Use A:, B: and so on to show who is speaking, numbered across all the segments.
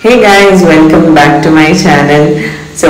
A: hey guys welcome back to my channel so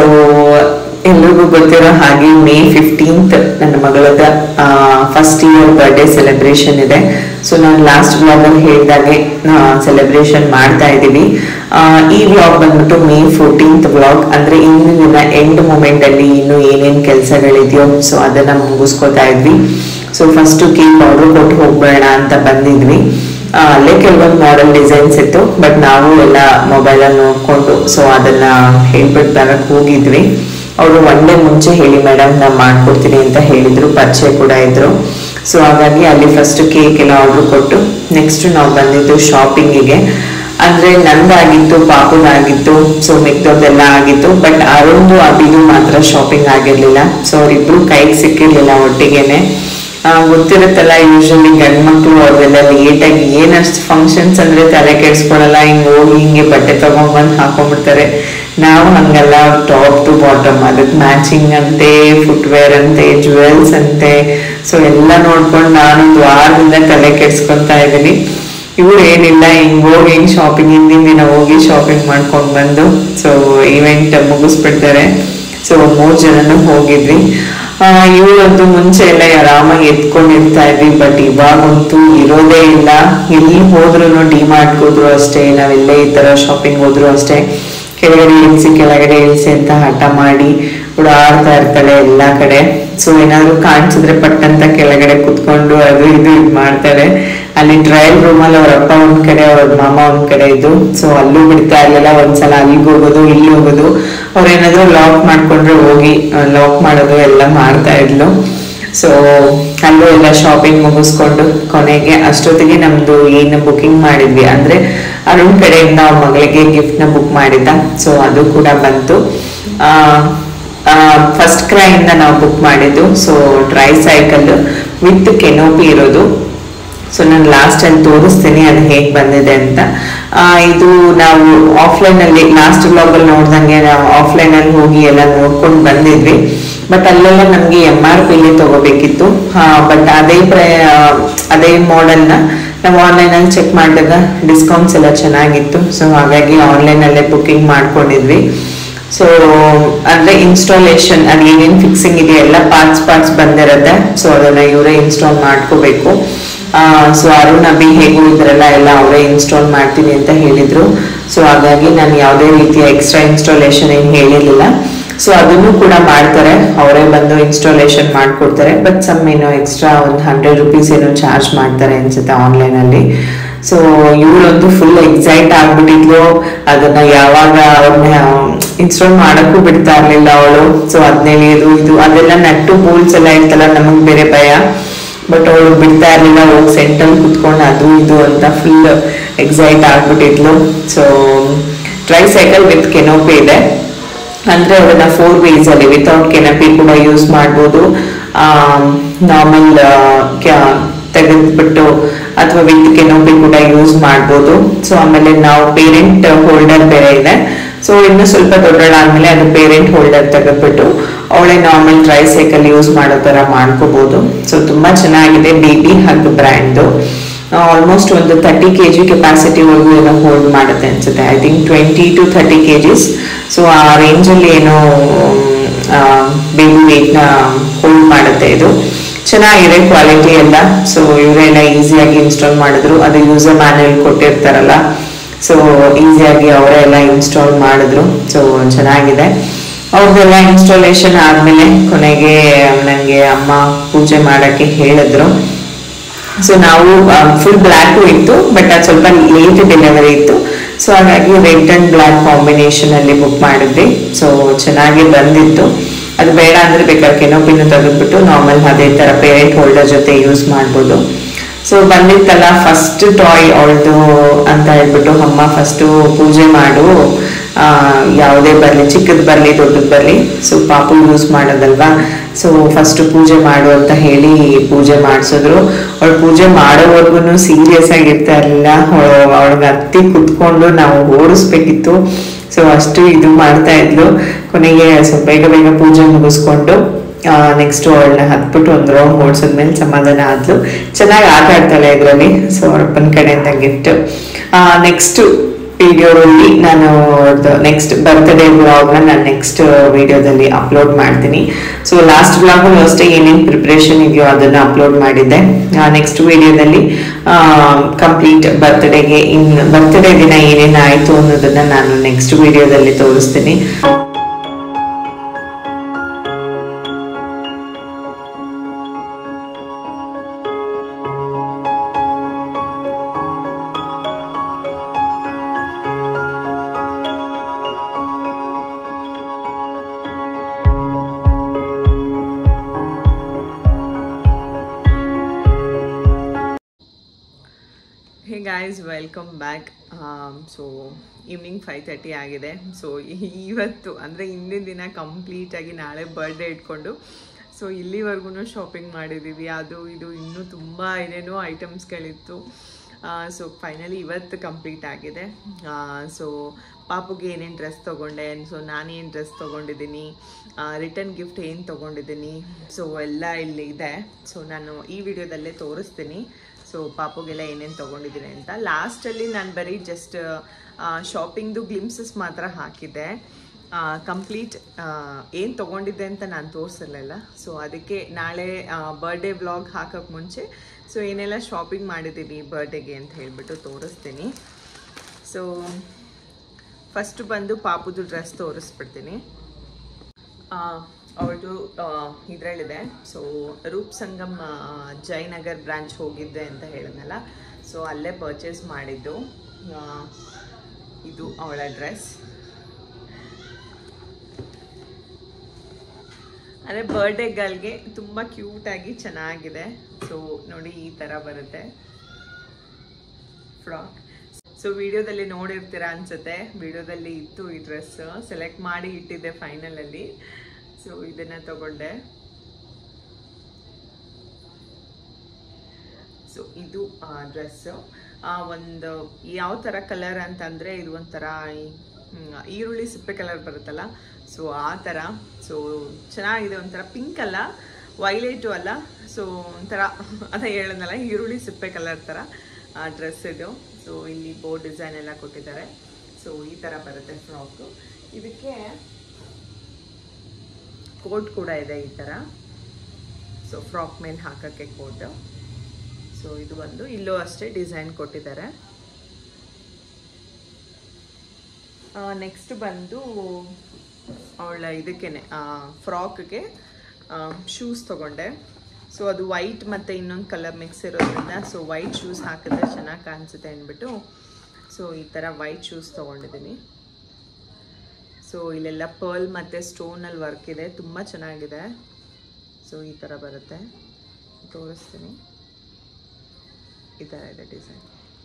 A: ಎಲ್ರಿಗೂ ಗೊತ್ತಿರೋ ಹಾಗೆ ಮೇ ಫಿಫ್ಟೀನ್ತ್ ನನ್ನ ಮಗಳದ ಫಸ್ಟ್ ಇಯರ್ ಬರ್ಡೇ ಸೆಲೆಬ್ರೇಷನ್ ಇದೆ ಸೊ ನಾನು ಲಾಸ್ಟ್ ವ್ಲಾಗಲ್ಲಿ ಹೇಳಿದಾಗೆ ಸೆಲೆಬ್ರೇಷನ್ ಮಾಡ್ತಾ ಇದ್ದೀವಿ ಆ, ಈ ವ್ಲಾಗ್ ಬಂದ್ಬಿಟ್ಟು ಮೇ ಫೋರ್ಟೀನ್ತ್ ವ್ಲಾಗ್ ಅಂದ್ರೆ ಇಂದಿನ ಎಂಡ್ ಮೂಮೆಂಟ್ ಅಲ್ಲಿ ಇನ್ನು ಏನೇನ್ ಕೆಲಸಗಳಿದೆಯೋ ಸೊ ಅದನ್ನ ಮುಗಿಸ್ಕೋತಾ ಇದ್ವಿ ಸೊ ಫಸ್ಟ್ ಕೇಕ್ ಆರ್ಡರ್ ಕೊಟ್ಟು ಹೋಗ್ಬೇಡ ಅಂತ ಬಂದಿದ್ವಿ ಆ, ಅಲ್ಲೇ ಕೆಲವೊಂದು ಮಾಡೆಲ್ ಡಿಸೈನ್ಸ್ ಇತ್ತು ಬಟ್ ನಾವು ಎಲ್ಲ ಮೊಬೈಲ್ ಅಲ್ಲಿ ನೋಡ್ಕೊಂಡು ಸೊ ಅದನ್ನ ಹೇಳ್ಬಿಟ್ಟು ಬರಕ್ ಹೋಗಿದ್ವಿ ಅವರು ಒನ್ ಡೇ ಮುಂಚೆ ಹೇಳಿ ಮೇಡಮ್ ನಾ ಮಾಡ್ಕೊಡ್ತೀನಿ ಅಂತ ಹೇಳಿದ್ರು ಪರಿಚಯ ಕೂಡ ಇದ್ರು ಸೊ ಹಾಗಾಗಿ ಅಲ್ಲಿ ಫಸ್ಟ್ ಕೇಕ್ ಎಲ್ಲ ಆರ್ಡರ್ ಕೊಟ್ಟು ನೆಕ್ಸ್ಟ್ ನಾವು ಬಂದಿದ್ದು ಶಾಪಿಂಗಿಗೆ ಅಂದ್ರೆ ನಂದಾಗಿತ್ತು ಪಾಪುದಾಗಿತ್ತು ಸೊ ಮಿಕ್ದವ್ರದೆಲ್ಲ ಆಗಿತ್ತು ಬಟ್ ಅರುಣ್ದು ಅಭಿದು ಮಾತ್ರ ಶಾಪಿಂಗ್ ಆಗಿರ್ಲಿಲ್ಲ ಸೊ ಅವ್ರಿಬ್ರು ಕೈಗೆ ಸಿಕ್ಕಿರ್ಲಿಲ್ಲ ಒಟ್ಟಿಗೆನೆ ಆ, ಗೊತ್ತಿರುತ್ತಲ್ಲ ಯೂಶಲಿ ಗಂಡ್ ಮಕ್ಳು ಅವ್ರೆಲ್ಲ ಲೇಟಾಗಿ ಏನಷ್ಟು ಫಂಕ್ಷನ್ಸ್ ಅಂದ್ರೆ ತಲೆ ಕೆಡ್ಸ್ಕೊಳಲ್ಲ ಹಿಂಗ್ ಹೋಗಿ ಹಿಂಗೆ ಬಟ್ಟೆ ತಗೊಂಡ್ಬಂದು ಹಾಕೊಂಡ್ಬಿಡ್ತಾರೆ ನಾವು ಹಂಗಲ್ಲ ಟಾಪ್ ಟು ಬಾಟಮ್ ಅದಕ್ಕೆ ಮ್ಯಾಚಿಂಗ್ ಅಂತೆ ಫುಟ್ವೇರ್ ಅಂತೆ ಜುವೆಲ್ಸ್ ಅಂತೆ ಸೊ ಎಲ್ಲ ನೋಡ್ಕೊಂಡು ನಾನೊಂದು ವಾರದಿಂದ ತಲೆ ಕೆಡ್ಸ್ಕೊಂತಾ ಇದ್ದೀನಿ ಇವ್ರು ಏನಿಲ್ಲ ಹಿಂಗ್ ಹೋಗಿ ಹಿಂಗ್ ಶಾಪಿಂಗ್ ಹಿಂದಿನ ದಿನ ಹೋಗಿ ಶಾಪಿಂಗ್ ಮಾಡ್ಕೊಂಡ್ ಬಂದು ಸೊ ಇವೆಂಟ್ ಮುಗಿಸ್ಬಿಡ್ತಾರೆ ಸೊ ಮೂರ್ ಜನನು ಹೋಗಿದ್ವಿ ಆ, ಇವಳಂತೂ ಮುಂಚೆ ಎಲ್ಲ ಆರಾಮಾಗಿ ಎತ್ಕೊಂಡಿರ್ತಾ ಇದ್ವಿ ಬಟ್ ಇವಾಗಂತೂ ಇರೋದೇ ಇಲ್ಲ ಎಲ್ಲಿ ಹೋದ್ರು ಡಿ ಮಾರ್ಟ್ ಹೋದ್ರು ಅಷ್ಟೇ ನಾವೆಲ್ಲೇ ಈ ತರ ಶಾಪಿಂಗ್ ಹೋದ್ರು ಅಷ್ಟೇ ಕೆಳಗಡೆ ಇಳಿಸಿ ಕೆಳಗಡೆ ಇಳಿಸಿ ಅಂತ ಹಠ ಮಾಡಿ ಓಡಾಡ್ತಾ ಇರ್ತಾಳೆ ಎಲ್ಲಾ ಕಡೆ ಸೊ ಏನಾದ್ರು ಕಾಣಿಸಿದ್ರೆ ಪಟ್ಟಂತ ಕೆಳಗಡೆ ಕುತ್ಕೊಂಡು ಅದು ಇದು ಇದ್ ಮಾಡ್ತಾರೆ ಅಲ್ಲಿ ಟ್ರಯಲ್ ರೂಮ್ ಅಲ್ಲಿ ಅವ್ರ ಅಪ್ಪ ಒಂದ್ ಕಡೆ ಅವ್ರ ಮಾಮ ಒಂದ್ ಕಡೆ ಇದ್ದು ಸೊ ಅಲ್ಲೂ ಬಿಡ್ತಾ ಇರ್ಲಿಲ್ಲ ಒಂದ್ಸಲ ಅಲ್ಲಿಗೆ ಹೋಗೋದು ಇಲ್ಲಿ ಹೋಗೋದು ಅವ್ರೇನಾದ್ರು ಲಾಕ್ ಮಾಡ್ಕೊಂಡ್ರೆ ಹೋಗಿ ಲಾಕ್ ಮಾಡೋದು ಎಲ್ಲ ಮಾಡ್ತಾ ಇದ್ಲು ಸೊ ಅಲ್ಲೂ ಎಲ್ಲ ಶಾಪಿಂಗ್ ಮುಗಿಸ್ಕೊಂಡು ಕೊನೆಗೆ ಅಷ್ಟೊತ್ತಿಗೆ ನಮ್ದು ಏನು ಬುಕಿಂಗ್ ಮಾಡಿದ್ವಿ ಅಂದ್ರೆ ಅರುಣ್ ಕಡೆಯಿಂದ ಅವ್ರ ಮಗಳಿಗೆ ಗಿಫ್ಟ್ ನ ಬುಕ್ ಮಾಡಿದ್ದ ಸೊ ಅದು ಕೂಡ ಬಂತು ಫಸ್ಟ್ ಕ್ರೈ ಇಂದ ನಾವು ಬುಕ್ ಮಾಡಿದ್ದು so tricycle with canopy ಇರೋದು ಸೊ ನಾನು ಲಾಸ್ಟ್ ಅಲ್ಲಿ ತೋರಿಸ್ತೀನಿ ಅದು ಹೇಗ್ ಬಂದಿದೆ ಅಂತ ಆ, ಇದು ನಾವು ಆಫ್ಲೈನ್ ಅಲ್ಲಿ ಲಾಸ್ಟ್ ಬ್ಲಾಗ್ ಅಲ್ಲಿ ನೋಡ್ದಂಗೆ ನಾವು ಆಫ್ಲೈನ್ ಅಲ್ಲಿ ಹೋಗಿ ಎಲ್ಲ ನೋಡ್ಕೊಂಡು ಬಂದಿದ್ವಿ ಬಟ್ ಅಲ್ಲೆಲ್ಲ ನಮ್ಗೆ ಎಂ ಆರ್ ಪಿಲಿ ತಗೋಬೇಕಿತ್ತು ಬಟ್ ಅದೇ ಪ್ರೈ ಅದೇ ಮಾಡೆಲ್ ನ ನಾವು ಆನ್ಲೈನ್ ಅಲ್ಲಿ ಚೆಕ್ ಮಾಡಿದಾಗ ಡಿಸ್ಕೌಂಟ್ಸ್ ಎಲ್ಲ ಚೆನ್ನಾಗಿತ್ತು ಸೊ ಹಾಗಾಗಿ ಆನ್ಲೈನ್ ಅಲ್ಲೇ ಬುಕಿಂಗ್ ಮಾಡ್ಕೊಂಡಿದ್ವಿ ಸೊ ಅಂದ್ರೆ ಇನ್ಸ್ಟಾಲೇಷನ್ ಅದು ಏನೇನ್ ಫಿಕ್ಸಿಂಗ್ ಇದೆ ಎಲ್ಲ ಪಾರ್ಟ್ಸ್ ಪಾರ್ಟ್ಸ್ ಬಂದಿರುತ್ತೆ ಸೊ ಅದನ್ನ ಇವರೇ ಇನ್ಸ್ಟಾಲ್ ಮಾಡ್ಕೋಬೇಕು ಸೊ ಅರುಣ್ ಅಭಿ ಹೇಗೂ ಇದ್ರಲ್ಲ ಎಲ್ಲ ಅವರೇ ಇನ್ಸ್ಟಾಲ್ ಮಾಡ್ತೀನಿ ಅಂತ ಹೇಳಿದ್ರು ಸೊ ಹಾಗಾಗಿ ನಾನು ಯಾವುದೇ ರೀತಿಯ ಎಕ್ಸ್ಟ್ರಾ ಇನ್ಸ್ಟಾಲೇಷನ್ ಏನು ಹೇಳಿರ್ಲಿಲ್ಲ ಸೊ ಅದನ್ನು ಕೂಡ ಮಾಡ್ತಾರೆ ಅವರೇ ಬಂದು ಇನ್ಸ್ಟಾಲೇಷನ್ ಮಾಡ್ಕೊಡ್ತಾರೆ ಬಟ್ ಸಮ್ ಏನೋ ಎಕ್ಸ್ಟ್ರಾ ಒಂದು ಹಂಡ್ರೆಡ್ ರುಪೀಸ್ ಏನೋ ಚಾರ್ಜ್ ಮಾಡ್ತಾರೆ ಅನ್ಸುತ್ತೆ ಆನ್ಲೈನ್ ಅಲ್ಲಿ ಸೊ ಇವಳಂತೂ ಫುಲ್ ಎಕ್ಸೈಟ್ ಆಗ್ಬಿಟ್ಟಿದ್ಲು ಅದನ್ನ ಯಾವಾಗ ಅವ್ರನ್ನ ಇನ್ಸ್ಟಾಲ್ ಮಾಡಕ್ಕೂ ಬಿಡ್ತಾ ಇರ್ಲಿಲ್ಲ ಅವಳು ಸೊ ಹದಿನೇಳು ಇದು ಇದು ಅದೆಲ್ಲ ನಟ್ಟು ಬೋಲ್ಸ್ ಎಲ್ಲ ಇರ್ತಲ್ಲ ನಮಗ್ ಬೇರೆ ಭಯ ಬಟ್ ಅವಳು ಬಿಡ್ತಾ ಇರ್ಲಿಲ್ಲ ಹೋಗಿ ಸೆಂಟಲ್ ಕುತ್ಕೊಂಡು ಅದು ಇದು ಅಂತ ಫುಲ್ ಎಕ್ಸೈಟ್ ಆಗ್ಬಿಟ್ಟಿದ್ಲು so tricycle with canopy ಇದೆ ಅಂದ್ರೆ ಅದನ್ನ ಫೋರ್ ವೇಸ್ ಅಲ್ಲಿ ವಿತೌಟ್ ಕೆನಪಿ ಕೂಡ ಯೂಸ್ ಮಾಡ್ಬೋದು ನಾರ್ಮಲ್ ತೆಗೆದ್ಬಿಟ್ಟು ಅಥವಾ ವಿತ್ ಕೆನೋಪಿ ಕೂಡ ಯೂಸ್ ಮಾಡ್ಬೋದು ಸೊ ಆಮೇಲೆ ನಾವು ಪೇರೆಂಟ್ ಹೋಲ್ಡರ್ ಬೇರೆ ಇದೆ ಸೊ ಇನ್ನು ಸ್ವಲ್ಪ ದೊಡ್ಡಳಾದ್ಮೇಲೆ ಅದು ಪೇರೆಂಟ್ ಹೋಲ್ಡರ್ ತೆಗೆದ್ಬಿಟ್ಟು ಅವಳೆ ನಾರ್ಮಲ್ ಟ್ರೈ ಸೈಕಲ್ ಯೂಸ್ ಮಾಡೋ ತರ ಮಾಡ್ಕೋಬಹುದು ಸೊ ತುಂಬಾ ಚೆನ್ನಾಗಿದೆ ಬೇಬಿ ಹಗ್ ಬ್ರ್ಯಾಂಡ್ ಆಲ್ಮೋಸ್ಟ್ ಒಂದು ತರ್ಟಿ ಕೆ ಜಿ ಕೆಪಾಸಿಟಿವರೆಗೂ ಏನೋ ಹೋಲ್ಡ್ ಮಾಡುತ್ತೆ ಅನ್ಸುತ್ತೆ I think twenty to thirty K Gs so ಆ ರೇಂಜಲ್ಲಿ ಏನೋ ಬೇಬಿ ವೇಟ್ನ ಹೋಲ್ಡ್ ಮಾಡುತ್ತೆ ಇದು ಚೆನ್ನಾಗಿದೆ ಕ್ವಾಲಿಟಿ ಎಲ್ಲ ಸೊ ಇವರೆಲ್ಲ ಈಸಿಯಾಗಿ ಇನ್ಸ್ಟಾಲ್ ಮಾಡಿದ್ರು ಅದು ಯೂಸರ್ ಮ್ಯಾನ್ಯಲ್ ಕೊಟ್ಟಿರ್ತಾರಲ್ಲ ಸೊ ಈಸಿಯಾಗಿ ಅವರೇ ಎಲ್ಲ ಇನ್ಸ್ಟಾಲ್ ಮಾಡಿದ್ರು ಸೊ ಚೆನ್ನಾಗಿದೆ ಅವ್ರದ್ದೆಲ್ಲ ಇನ್ಸ್ಟಾಲೇಷನ್ ಆದ್ಮೇಲೆ ಕೊನೆಗೆ ನನಗೆ ಅಮ್ಮ ಪೂಜೆ ಮಾಡಕ್ಕೆ ಹೇಳಿದ್ರು ಸೊ ನಾವು ಫುಲ್ ಬ್ಲ್ಯಾಕು ಇತ್ತು ಬಟ್ ಅದು ಸ್ವಲ್ಪ ಲೇಟ್ ಡೆಲಿವರಿ ಇತ್ತು ಸೊ ಹಾಗಾಗಿ ರೆಡ್ ಅಂಡ್ ಬ್ಲ್ಯಾಕ್ ಕಾಂಬಿನೇಷನ್ ಅಲ್ಲಿ ಬುಕ್ ಮಾಡಿದ್ವಿ ಸೊ ಚೆನ್ನಾಗಿ ಬಂದಿತ್ತು ಅದು ಬೇಡ ಅಂದ್ರೆ ಬೇಕಾದ್ರೆ ಕೆನೋಪಿನ ತೆಗೆದ್ಬಿಟ್ಟು ನಾರ್ಮಲ್ ಅದೇ ತರ ಪೇರೆಂಟ್ ಹೋಲ್ಡರ್ ಜೊತೆ ಯೂಸ್ ಮಾಡ್ಬೋದು ಸೊ ಬಂದಿತ್ತಲ್ಲ ಫಸ್ಟ್ ಟಾಯ್ ಅವಳದು ಅಂತ ಹೇಳ್ಬಿಟ್ಟು ಅಮ್ಮ ಫಸ್ಟು ಪೂಜೆ ಮಾಡು ಆ, ಯಾವುದೇ ಬರಲಿ ಚಿಕ್ಕದ್ ಬರಲಿ ದೊಡ್ಡದ್ ಬರಲಿ ಸೊ ಪಾಪು ಯೂಸ್ ಮಾಡೋದಲ್ವಾ ಸೊ ಫಸ್ಟ್ ಪೂಜೆ ಮಾಡು ಅಂತ ಹೇಳಿ ಪೂಜೆ ಮಾಡಿಸಿದ್ರು ಅವಳು ಪೂಜೆ ಮಾಡೋವರೆಗೂ ಸೀರಿಯಸ್ ಆಗಿರ್ತಾ ಇರಲಿಲ್ಲ ಅವಳಿಗೆ ಹತ್ತಿ ಕುತ್ಕೊಂಡು ನಾವು ಓಡಿಸ್ಬೇಕಿತ್ತು ಸೊ ಅಷ್ಟು ಇದು ಮಾಡ್ತಾ ಇದ್ಲು ಕೊನೆಗೆ ಸ್ವಲ್ಪ ಬೇಗ ಬೇಗ ಪೂಜೆ ಮುಗಿಸ್ಕೊಂಡು ನೆಕ್ಸ್ಟ್ ಅವಳನ್ನ ಹತ್ಬಿಟ್ಟು ಒಂದು ರೌಂಡ್ ಓಡಿಸಿದ್ಮೇಲೆ ಸಮಾಧಾನ ಆದ್ಲು ಚೆನ್ನಾಗಿ ಆಟ ಆಡ್ತಾಳೆ ಇದರಲ್ಲಿ ಸೊ ಅವ್ರ ಅಪ್ಪನ ಕಡೆಯಿಂದ ಗಿಫ್ಟ್ ನೆಕ್ಸ್ಟ್ ವಿಡಿಯೋದಲ್ಲಿ ನಾನು ನೆಕ್ಸ್ಟ್ ಬರ್ತ್ಡೇ ವ್ಲಾಗ್ನ ನಾನು ನೆಕ್ಸ್ಟ್ ವಿಡಿಯೋದಲ್ಲಿ ಅಪ್ಲೋಡ್ ಮಾಡ್ತೀನಿ ಸೊ ಲಾಸ್ಟ್ ವ್ಲಾಗಲ್ಲೂ ಅಷ್ಟೇ ಏನೇನು ಪ್ರಿಪ್ರೇಷನ್ ಇದೆಯೋ ಅದನ್ನು ಅಪ್ಲೋಡ್ ಮಾಡಿದ್ದೆ ನೆಕ್ಸ್ಟ್ ವಿಡಿಯೋದಲ್ಲಿ ಕಂಪ್ಲೀಟ್ ಬರ್ತ್ಡೇಗೆ ಇನ್ ಬರ್ತ್ಡೇ ದಿನ ಏನೇನು ಆಯಿತು ಅನ್ನೋದನ್ನ ನಾನು ನೆಕ್ಸ್ಟ್ ವಿಡಿಯೋದಲ್ಲಿ ತೋರಿಸ್ತೀನಿ hey guys welcome back so evening five thirty ಆಗಿದೆ ಸೊ ಇವತ್ತು ಅಂದರೆ ಹಿಂದಿನ ದಿನ ಕಂಪ್ಲೀಟಾಗಿ ನಾಳೆ ಬರ್ಡೇ ಇಟ್ಕೊಂಡು ಸೊ ಇಲ್ಲಿವರೆಗೂ ಶಾಪಿಂಗ್ ಮಾಡಿದ್ದೀವಿ ಅದು ಇದು ಇನ್ನೂ ತುಂಬ ಏನೇನೋ ಐಟಮ್ಸ್ಗಳಿತ್ತು ಸೊ ಫೈನಲಿ ಇವತ್ತು ಕಂಪ್ಲೀಟ್ ಆಗಿದೆ ಸೊ ಪಾಪುಗೆ ಏನೇನು ಡ್ರೆಸ್ ತೊಗೊಂಡೆ ಸೊ ನಾನೇನು ಡ್ರೆಸ್ ತೊಗೊಂಡಿದ್ದೀನಿ ರಿಟರ್ನ್ ಗಿಫ್ಟ್ ಏನು ತೊಗೊಂಡಿದ್ದೀನಿ ಸೊ ಎಲ್ಲ ಇಲ್ಲಿ ಇದೆ ಸೊ ನಾನು ಈ ವಿಡಿಯೋದಲ್ಲೇ ತೋರಿಸ್ತೀನಿ ಸೊ ಪಾಪುಗೆಲ್ಲ ಏನೇನು ತೊಗೊಂಡಿದ್ದೀನಿ ಅಂತ ಲಾಸ್ಟಲ್ಲಿ ನಾನು ಬರೀ ಜಸ್ಟ್ ಶಾಪಿಂಗ್ದು ಗ್ಲಿಮ್ಸಸ್ ಮಾತ್ರ ಹಾಕಿದ್ದೆ ಕಂಪ್ಲೀಟ್ ಏನು ತೊಗೊಂಡಿದ್ದೆ ಅಂತ ನಾನು ತೋರಿಸಲಿಲ್ಲ ಸೊ ಅದಕ್ಕೆ ನಾಳೆ ಬರ್ಡೇ ವ್ಲಾಗ್ ಹಾಕೋಕ್ಕೆ ಮುಂಚೆ ಸೊ ಏನೆಲ್ಲ ಶಾಪಿಂಗ್ ಮಾಡಿದ್ದೀನಿ ಬರ್ಡೇಗೆ ಅಂತ ಹೇಳಿಬಿಟ್ಟು ತೋರಿಸ್ತೀನಿ ಸೊ ಫಸ್ಟ್ ಬಂದು ಪಾಪುದು ಡ್ರೆಸ್ ತೋರಿಸ್ಬಿಡ್ತೀನಿ ಅವಳು ಇದರಲ್ಲಿದೆ ಸೊ ರೂಪ್ ಸಂಗಮ್ ಆ, ಜಯನಗರ್ ಬ್ರಾಂಚ್ ಹೋಗಿದ್ದೆ ಅಂತ ಹೇಳಿದ್ನಲ್ಲ ಸೊ ಅಲ್ಲೇ ಪರ್ಚೇಸ್ ಮಾಡಿದ್ದು ಆ, ಇದು ಅವಳ ಡ್ರೆಸ್ ಅಂದರೆ ಬರ್ಡೇ ಗರ್ಲ್ಗೆ ತುಂಬ ಕ್ಯೂಟಾಗಿ ಚೆನ್ನಾಗಿದೆ ಸೊ ನೋಡಿ ಈ ಥರ ಬರುತ್ತೆ ಫ್ರಾಕ್ ಸೊ ವಿಡಿಯೋದಲ್ಲಿ ನೋಡಿರ್ತೀರಾ ಅನ್ಸುತ್ತೆ ವಿಡಿಯೋದಲ್ಲಿ ಇತ್ತು ಈ ಡ್ರೆಸ್ ಸೆಲೆಕ್ಟ್ ಮಾಡಿ ಇಟ್ಟಿದ್ದೆ ಫೈನಲ್ ಅಲ್ಲಿ ಸೊ ಇದನ್ನ ತಗೊಂಡೆ ಸೊ ಇದು ಡ್ರೆಸ್ ಒಂದು ಯಾವ ಥರ ಕಲರ್ ಅಂತಂದರೆ ಇದು ಒಂಥರ ಈ- ಹ್ಮ್, ಈರುಳ್ಳಿ ಸಿಪ್ಪೆ ಕಲರ್ ಬರುತ್ತಲ್ಲ ಸೊ ಆ ಥರ ಸೊ ಚೆನ್ನಾಗಿದೆ ಒಂಥರ ಪಿಂಕ್ ಅಲ್ಲ ವೈಲೇಟು ಅಲ್ಲ ಸೊ ಒಂಥರ ಅದೇ ಹೇಳದ್ನಲ್ಲ ಈರುಳ್ಳಿ ಸಿಪ್ಪೆ ಕಲರ್ ಥರ ಡ್ರೆಸ್ ಇದು ಸೊ ಇಲ್ಲಿ ಬೋ ಡಿಸೈನ್ ಎಲ್ಲ ಕೊಟ್ಟಿದ್ದಾರೆ ಸೊ ಈ ಥರ ಬರುತ್ತೆ ಫ್ರಾಕು ಇದಕ್ಕೆ ಕೋಟ್ ಕೂಡ ಇದೆ ಈ ಥರ ಸೊ ಫ್ರಾಕ್ ಮೇಲೆ ಹಾಕೋಕ್ಕೆ ಕೋಟು ಸೊ ಇದು ಒಂದು ಇಲ್ಲೂ ಅಷ್ಟೇ ಡಿಸೈನ್ ಕೊಟ್ಟಿದ್ದಾರೆ ನೆಕ್ಸ್ಟ್ ಬಂದು ಅವಳ ಇದಕ್ಕೇನೆ ಫ್ರಾಕ್ಗೆ ಶೂಸ್ ತಗೊಂಡೆ ಸೊ ಅದು ವೈಟ್ ಮತ್ತು ಇನ್ನೊಂದು ಕಲರ್ ಮಿಕ್ಸ್ ಇರೋದ್ರಿಂದ ಸೊ ವೈಟ್ ಶೂಸ್ ಹಾಕಿದ್ರೆ ಚೆನ್ನಾಗಿ ಕಾಣಿಸುತ್ತೆ ಅಂದ್ಬಿಟ್ಟು ಸೊ ಈ ಥರ ವೈಟ್ ಶೂಸ್ ತೊಗೊಂಡಿದ್ದೀನಿ ಸೊ ಇಲ್ಲೆಲ್ಲ ಪರ್ಲ್ ಮತ್ತು ಸ್ಟೋನಲ್ಲಿ ವರ್ಕ್ ಇದೆ ತುಂಬ ಚೆನ್ನಾಗಿದೆ ಸೊ ಈ ಥರ ಬರುತ್ತೆ ತೋರಿಸ್ತೀನಿ ಈ ಥರ ಇದೆ ಡಿಸೈನ್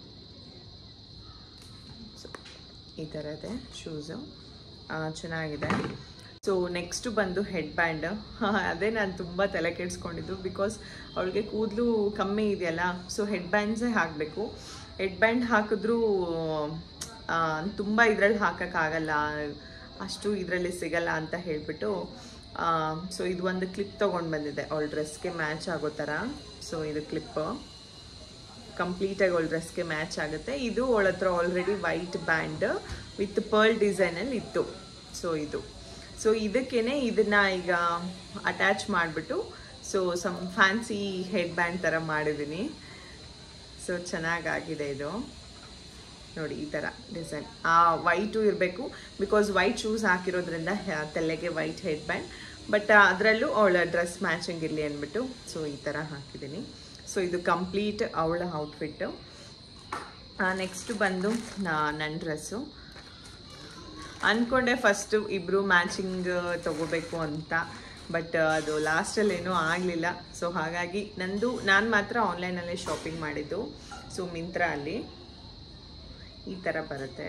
A: ಸೊ ಈ ಥರ ಇದೆ ಶೂಸು ಚೆನ್ನಾಗಿದೆ ಸೊ ನೆಕ್ಸ್ಟ್ ಬಂದು ಹೆಡ್ ಬ್ಯಾಂಡ್ ಅದೇ ನಾನು ತುಂಬ ತಲೆ ಕೆಡಿಸ್ಕೊಂಡಿದ್ದು ಬಿಕಾಸ್ ಅವಳಿಗೆ ಕೂದಲು ಕಮ್ಮಿ ಇದೆಯಲ್ಲ ಸೊ ಹೆಡ್ ಬ್ಯಾಂಡ್ಸೇ ಹಾಕಬೇಕು ಹೆಡ್ ಬ್ಯಾಂಡ್ ಹಾಕಿದ್ರೂ ತುಂಬ ಇದ್ರಲ್ಲಿ ಹಾಕೋಕ್ಕಾಗಲ್ಲ ಅಷ್ಟು ಇದರಲ್ಲಿ ಸಿಗಲ್ಲ ಅಂತ ಹೇಳಿಬಿಟ್ಟು ಸೊ ಇದು ಒಂದು ಕ್ಲಿಪ್ ತೊಗೊಂಡು ಬಂದಿದ್ದೆ ಅವಳ ಡ್ರೆಸ್ಗೆ ಮ್ಯಾಚ್ ಆಗೋ ಥರ ಸೊ ಇದು ಕ್ಲಿಪ್ಪು ಕಂಪ್ಲೀಟಾಗಿ ಅವಳ ಡ್ರೆಸ್ಗೆ ಮ್ಯಾಚ್ ಆಗುತ್ತೆ ಇದು ಅವಳ ಹತ್ರ already white band with pearl ಡಿಸೈನಲ್ಲಿ ಇತ್ತು ಸೊ ಇದು ಸೊ ಇದಕ್ಕೇನೆ ಇದನ್ನ ಈಗ ಅಟ್ಯಾಚ್ ಮಾಡಿಬಿಟ್ಟು so some fancy headband ಥರ ಮಾಡಿದ್ದೀನಿ ಸೊ ಚೆನ್ನಾಗಾಗಿದೆ ಇದು ನೋಡಿ ಈ ಥರ ಡಿಸೈನ್ ಆ ವೈಟು ಇರಬೇಕು ಬಿಕಾಸ್ ವೈಟ್ ಶೂಸ್ ಹಾಕಿರೋದ್ರಿಂದ ಹೆ- ತಲೆಗೆ ವೈಟ್ ಹೆಡ್ ಬ್ಯಾಂಡ್ ಬಟ್ ಅದರಲ್ಲೂ ಅವಳ ಡ್ರೆಸ್ ಮ್ಯಾಚಿಂಗ್ ಇರಲಿ ಅಂದ್ಬಿಟ್ಟು ಸೊ ಈ ಥರ ಹಾಕಿದ್ದೀನಿ ಸೊ ಇದು ಕಂಪ್ಲೀಟ್ ಅವಳ ಔಟ್ಫಿಟ್ಟು ನೆಕ್ಸ್ಟ್ ಬಂದು ನನ್ನ ಡ್ರೆಸ್ಸು ಅಂದ್ಕೊಂಡೆ ಫಸ್ಟು ಇಬ್ಬರು ಮ್ಯಾಚಿಂಗ್ ತಗೋಬೇಕು ಅಂತ ಬಟ್ ಅದು ಲಾಸ್ಟಲ್ಲಿ ಏನೂ ಆಗಲಿಲ್ಲ ಸೊ ಹಾಗಾಗಿ ನಂದು ನಾನು ಮಾತ್ರ ಆನ್ಲೈನಲ್ಲೇ ಶಾಪಿಂಗ್ ಮಾಡಿದ್ದು ಸೊ ಮಿಂತ್ರಾ ಅಲ್ಲಿ ಈ ಥರ ಬರುತ್ತೆ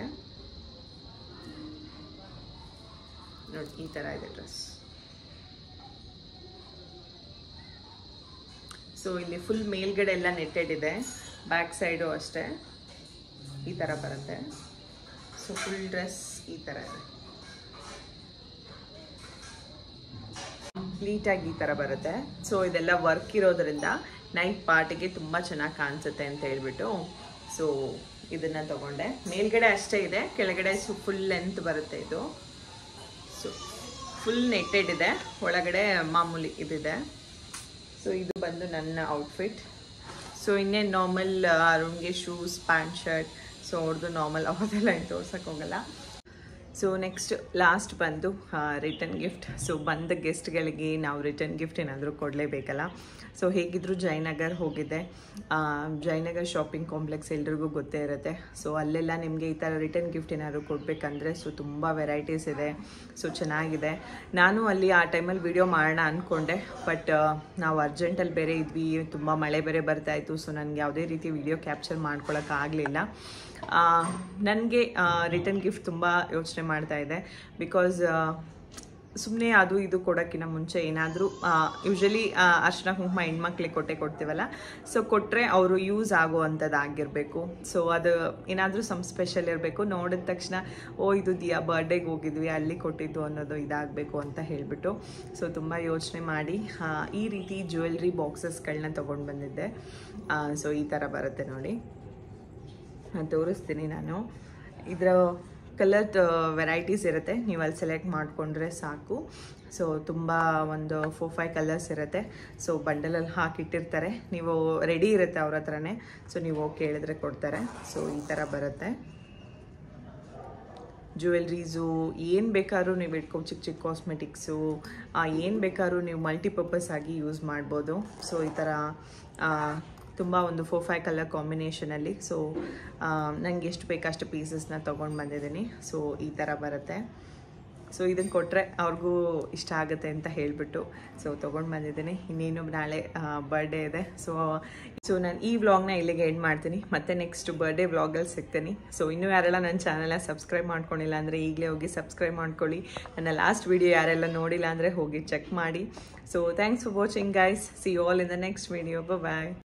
A: ನೋಡಿ ಈ ಥರ ಇದೆ ಡ್ರೆಸ್ ಸೊ ಇಲ್ಲಿ ಫುಲ್ ಮೇಲ್ಗಡೆ ಎಲ್ಲ ನೆಟ್ಟೆಡ್ ಇದೆ ಬ್ಯಾಕ್ ಸೈಡು ಅಷ್ಟೇ ಈ ಥರ ಬರುತ್ತೆ ಸೊ ಫುಲ್ ಡ್ರೆಸ್ ಈ ಥರ ಇದೆ ಕಂಪ್ಲೀಟಾಗಿ ಈ ಥರ ಬರುತ್ತೆ ಸೊ ಇದೆಲ್ಲ ವರ್ಕ್ ಇರೋದ್ರಿಂದ ನೈಟ್ ಪಾರ್ಟಿಗೆ ತುಂಬ ಚೆನ್ನಾಗಿ ಕಾಣಿಸುತ್ತೆ ಅಂತ ಹೇಳ್ಬಿಟ್ಟು ಸೊ ಇದನ್ನ ತಗೊಂಡೆ ಮೇಲ್ಗಡೆ ಅಷ್ಟೇ ಇದೆ ಕೆಳಗಡೆ ಸು ಫುಲ್ ಲೆಂತ್ ಬರುತ್ತೆ ಇದು ಸೊ ಫುಲ್ ನೆಟ್ಟೆಡ್ ಇದೆ ಒಳಗಡೆ ಮಾಮೂಲಿ ಇದಿದೆ ಸೊ ಇದು ಬಂದು ನನ್ನ ಔಟ್ಫಿಟ್ ಸೊ ಇನ್ನೇನು ನಾರ್ಮಲ್ ಅರುಣ್ಗೆ ಶೂಸ್ ಪ್ಯಾಂಟ್ ಶರ್ಟ್ ಸೊ ಅವ್ರದ್ದು ನಾರ್ಮಲ್ ಅವ್ರದ್ದೆಲ್ಲ ಏನು ತೋರ್ಸಕ್ಕೆ ಹೋಗಲ್ಲ ಸೊ ನೆಕ್ಸ್ಟ್ ಲಾಸ್ಟ್ ಬಂದು ರಿಟರ್ನ್ ಗಿಫ್ಟ್ ಸೊ ಬಂದ ಗೆಸ್ಟ್ಗಳಿಗೆ ನಾವು ರಿಟರ್ನ್ ಗಿಫ್ಟ್ ಏನಾದರೂ ಕೊಡಲೇಬೇಕಲ್ಲ ಸೊ ಹೇಗಿದ್ರು ಜಯನಗರ್ ಹೋಗಿದ್ದೆ ಆ, ಜಯನಗರ್ ಶಾಪಿಂಗ್ ಕಾಂಪ್ಲೆಕ್ಸ್ ಎಲ್ರಿಗೂ ಗೊತ್ತೇ ಇರುತ್ತೆ ಸೊ ಅಲ್ಲೆಲ್ಲ ನಿಮಗೆ ಈ ಥರ ರಿಟರ್ನ್ ಗಿಫ್ಟ್ ಏನಾದ್ರು ಕೊಡಬೇಕಂದ್ರೆ ಸೊ ತುಂಬ ವೆರೈಟೀಸ್ ಇದೆ ಸೊ ಚೆನ್ನಾಗಿದೆ ನಾನು ಅಲ್ಲಿ ಆ ಟೈಮಲ್ಲಿ ವಿಡಿಯೋ ಮಾಡೋಣ ಅಂದ್ಕೊಂಡೆ ಬಟ್ ನಾವು ಅರ್ಜೆಂಟಲ್ಲಿ ಬೇರೆ ಇದ್ವಿ ತುಂಬ ಮಳೆ ಬೇರೆ ಬರ್ತಾ ಇತ್ತು ಸೊ ನನಗೆ ಯಾವುದೇ ರೀತಿ ವಿಡಿಯೋ ಕ್ಯಾಪ್ಚರ್ ಮಾಡ್ಕೊಳಕ್ಕಾಗಲಿಲ್ಲ ನನಗೆ ರಿಟರ್ನ್ ಗಿಫ್ಟ್ ತುಂಬ ಯೋಚನೆ ಮಾಡ್ತಾ ಇದೆ ಬಿಕಾಸ್ ಸುಮ್ಮನೆ ಅದು ಇದು ಕೊಡೋಕ್ಕಿಂತ ಮುಂಚೆ ಏನಾದರೂ ಯೂಶಲಿ ಅರ್ಶಿನ ಕುಂಕುಮ ಹೆಣ್ಮಕ್ಳಿಗೆ ಕೊಟ್ಟೆ ಕೊಡ್ತೀವಲ್ಲ ಸೊ ಕೊಟ್ಟರೆ ಅವರು ಯೂಸ್ ಆಗುವಂಥದ್ದು ಆಗಿರಬೇಕು ಸೊ ಅದು ಏನಾದರೂ ಸಮ್ ಸ್ಪೆಷಲ್ ಇರಬೇಕು ನೋಡಿದ ತಕ್ಷಣ ಓ ಇದು ದಿಯಾ ಬರ್ಡೇಗೆ ಹೋಗಿದ್ವಿ ಅಲ್ಲಿ ಕೊಟ್ಟಿದ್ದು ಅನ್ನೋದು ಇದಾಗಬೇಕು ಅಂತ ಹೇಳಿಬಿಟ್ಟು ಸೊ ತುಂಬ ಯೋಚನೆ ಮಾಡಿ ಆ, ಈ ರೀತಿ ಜ್ಯುವೆಲ್ರಿ ಬಾಕ್ಸಸ್ಗಳನ್ನ ತೊಗೊಂಡು ಬಂದಿದ್ದೆ ಸೊ ಈ ಥರ ಬರುತ್ತೆ ನೋಡಿ ನಾನು ತೋರಿಸ್ತೀನಿ ನಾನು ಇದರ ಕಲರ್ ವೆರೈಟೀಸ್ ಇರುತ್ತೆ ನೀವು ಅಲ್ಲಿ ಸೆಲೆಕ್ಟ್ ಮಾಡಿಕೊಂಡ್ರೆ ಸಾಕು ಸೊ ತುಂಬ ಒಂದು ಫೋರ್ ಫೈವ್ ಕಲರ್ಸ್ ಇರುತ್ತೆ ಸೊ ಬಂಡಲಲ್ಲಿ ಹಾಕಿಟ್ಟಿರ್ತಾರೆ ನೀವು ರೆಡಿ ಇರುತ್ತೆ ಅವ್ರ ಹತ್ರನೇ ಸೊ ನೀವು ಹೋಗಿ ಕೇಳಿದ್ರೆ ಕೊಡ್ತಾರೆ ಸೊ ಈ ಥರ ಬರುತ್ತೆ ಜ್ಯುವೆಲ್ರೀಸು ಏನು ಬೇಕಾದ್ರೂ ನೀವು ಇಟ್ಕೊ ಚಿಕ್ಕ ಚಿಕ್ಕ ಕಾಸ್ಮೆಟಿಕ್ಸು ಏನು ಬೇಕಾದ್ರೂ ನೀವು ಮಲ್ಟಿಪರ್ಪಸ್ ಆಗಿ ಯೂಸ್ ಮಾಡ್ಬೋದು ಸೊ ಈ ಥರ ತುಂಬ ಒಂದು ಫೋರ್ ಫೈವ್ ಕಲರ್ ಕಾಂಬಿನೇಷನಲ್ಲಿ ಸೊ ನನಗೆ ಎಷ್ಟು ಬೇಕಷ್ಟು ಪೀಸಸ್ನ ತೊಗೊಂಡು ಬಂದಿದ್ದೀನಿ ಸೊ ಈ ಥರ ಬರುತ್ತೆ ಸೊ ಇದನ್ನು ಕೊಟ್ಟರೆ ಅವ್ರಿಗೂ ಇಷ್ಟ ಆಗುತ್ತೆ ಅಂತ ಹೇಳಿಬಿಟ್ಟು ಸೊ ತೊಗೊಂಡು ಬಂದಿದ್ದೀನಿ ಇನ್ನೇನು ನಾಳೆ ಬರ್ಡೇ ಇದೆ ಸೊ ಸೊ ನಾನು ಈ ವ್ಲಾಗ್ನ ಇಲ್ಲಿಗೆ ಎಂಡ್ ಮಾಡ್ತೀನಿ ಮತ್ತೆ ನೆಕ್ಸ್ಟ್ ಬರ್ಡೇ ವ್ಲಾಗಲ್ಲಿ ಸಿಗ್ತೀನಿ ಸೊ ಇನ್ನೂ ಯಾರೆಲ್ಲ ನನ್ನ ಚಾನಲ್ನ ಸಬ್ಸ್ಕ್ರೈಬ್ ಮಾಡ್ಕೊಂಡಿಲ್ಲ ಅಂದರೆ ಈಗಲೇ ಹೋಗಿ ಸಬ್ಸ್ಕ್ರೈಬ್ ಮಾಡ್ಕೊಳ್ಳಿ ನನ್ನ ಲಾಸ್ಟ್ ವಿಡಿಯೋ ಯಾರೆಲ್ಲ ನೋಡಿಲ್ಲ ಅಂದರೆ ಹೋಗಿ ಚೆಕ್ ಮಾಡಿ so thanks for watching guys see all in the next video bye